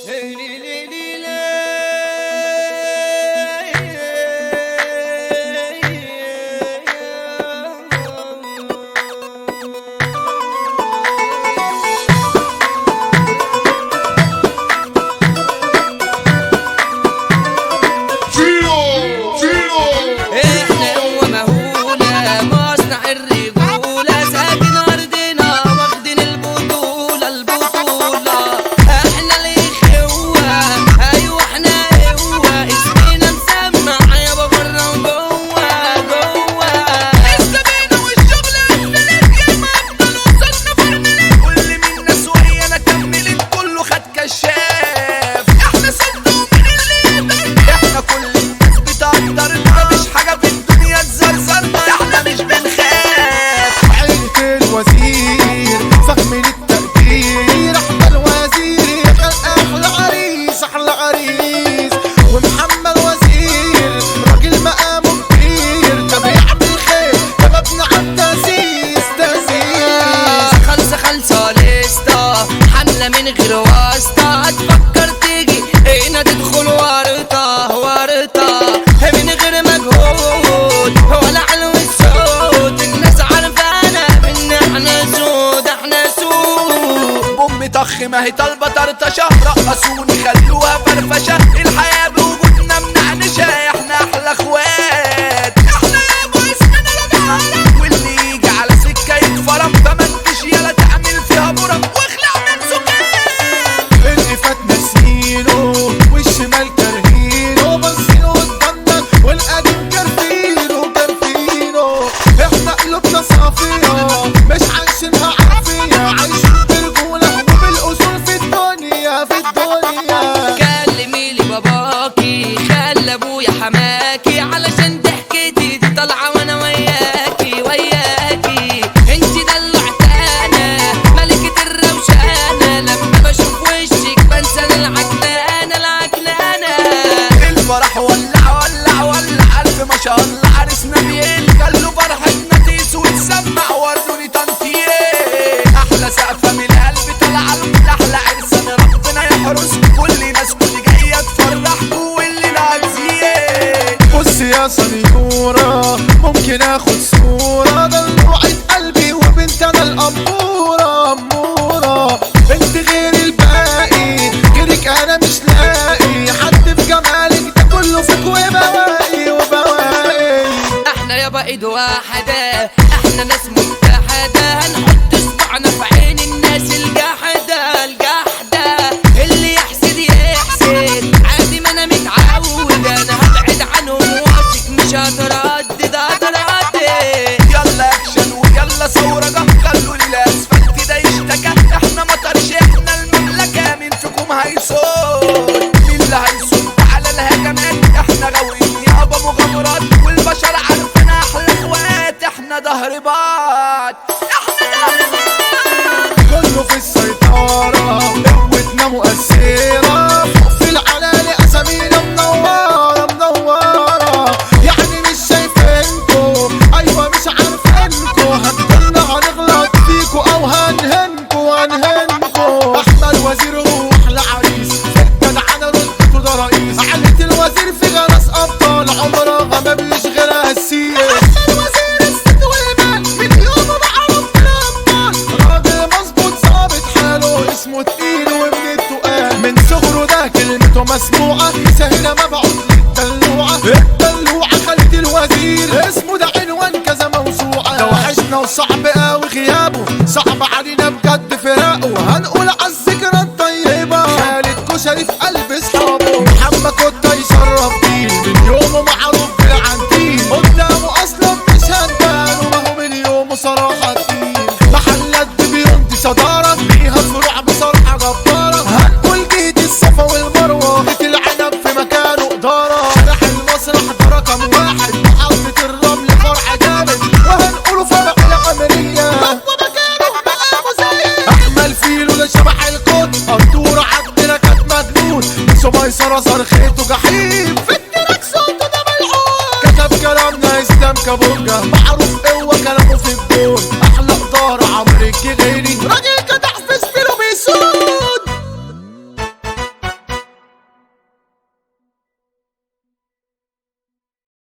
احنا قوة مهولة مصنع الرجولة ساكن ارضنا واخدين البطولة البطولة احنا الإخوة ايوه احنا قوة اسمنا مسمع يابا برا وجوه جوه لسه بينا والشغل أكملت يا ما أفضل وصلنا فرملت كل منا سوري أنا كملت كله خد كشاف احنا سد ومين اللي يقدر احنا كل الناس بتقدرنا مفيش حاجة في الدنيا تزرزرنا احنا مش بنخاف عيلة الوزير فخم للتقدير احنا الوزير احلى عريس احلى عريس ومحمد وزير راجل مقامه كبير ده بيعمل خير ده مبني على التأسيس تأسيس خلصة خلصة لسه حملة من غير واسطة هتفكر تيجي هنا تدخل ورطة ورطة من غير مجهود ولا علو الصوت الناس عارفانا ان احنا سود احنا سود بوم طخ ما هي طالبة طرطشة رقصوني خلوها فرفشة الحياة بوجودنا منعنشة احنا احلى اخوات احنا يابا اسمنا لبعض واللي يجي على سكة يتفرم فما انتش يلا تعمل فيها برم واخلع من سكان اللي فات ناسينه والشمال كارهينه باصين قدامنا والقديم كارفينه كارفينه احنا قلوبنا صافية مش عايشينها عافية عايشين برجولة وبالأصول في الدنيا في الدنيا كلمي لي باباكي خلي ابويا حماكي علشان ضحكتي دي طالعه وانا وياكي وياكي انتي دلعتانا ملكة الروشانة لما بشوف وشك بنسى أنا العكنانة العكنانة الفرح ولع ولع ولع الف ما شاء الله عرسنا بيل خلوا فرحتنا تيس وتسمع وروني تنطير احلى سقفه من القلب طالعه له احلى عرسان ربنا يحرس كل ناس كل جايه تفرح واللي لا تزيد بص يا سنيورة ممكن اخد صورة دلوعة قلبي وبنت انا الأمورة أمورة انت غير الباقي غيرك انا مش لاقي حد في جمالك ده كله فيك وبواقي وبواقي احنا يابا ايد واحدة احنا ناس متحدة هنحط صبعنا في عين الناس الجحدة الجحدة اللي يحسد يحسد عادي ما انا متعود انا هبعد عنهم واثق مش هتردد هتردد يلا اكشن ويلا ثوره خلوا لي الاسفلت ده يشتكى احنا مطرش احنا المملكه مين فيكم هيصون مين اللي هيصون على الهجمات احنا غاويين يابا مغامرات والبشر عارفين احلى اخوات احنا ظهر بعض احنا ظهر بعض كله في السيطرة قوتنا مؤثرة فوق في العلالي أسامينا منورة منورة يعني مش شايفينكو أيوة مش عارفينكو هتضلنا هنغلط فيكو أو هنهنكو هنهنكو أحمد وزير هو أحلى عريس الجدعنة ردته ده رئيس عائلة الوزير في غرس أبطال عمرها ما بيشغلها السيس الوزير الست والمال من يومه معروف بالأبطال راجل مظبوط ظابط حاله اسمه تقيل ومن التقال من صغره ده كلمته مسموعة سهلة مبعوث للدلوعة الدلوعة خالد الوزير اسمه ده عنوان كذا موسوعة ده وحشنا وصعب قوي غيابه صعب علينا بجد فراقه هنقول عالذكرى الطيبة خالد كشري في قلب اصحابه محمد كنت يشرف جيل من يومه معروف بالعنتيل قدامه اصلا مش هنبان وما هو من يومه صراحة تقيل محلات بيون دي صدارة ليها فروع بصراحة جبارة هنقول جهد الصفا والمروة بيت العنب في مكانه إدارة شارع المسرح ده رقم واحد محطة الرمل فرع جامد وهنقوله فرع العملية هو مكانه مقامه زي أحمل فيلو ده شبح الكون قدورة عندنا كانت مجنون بس ميسرة صرخته جحيم في التراك صوته ده ملعون كتب كلامنا اسلام كابوس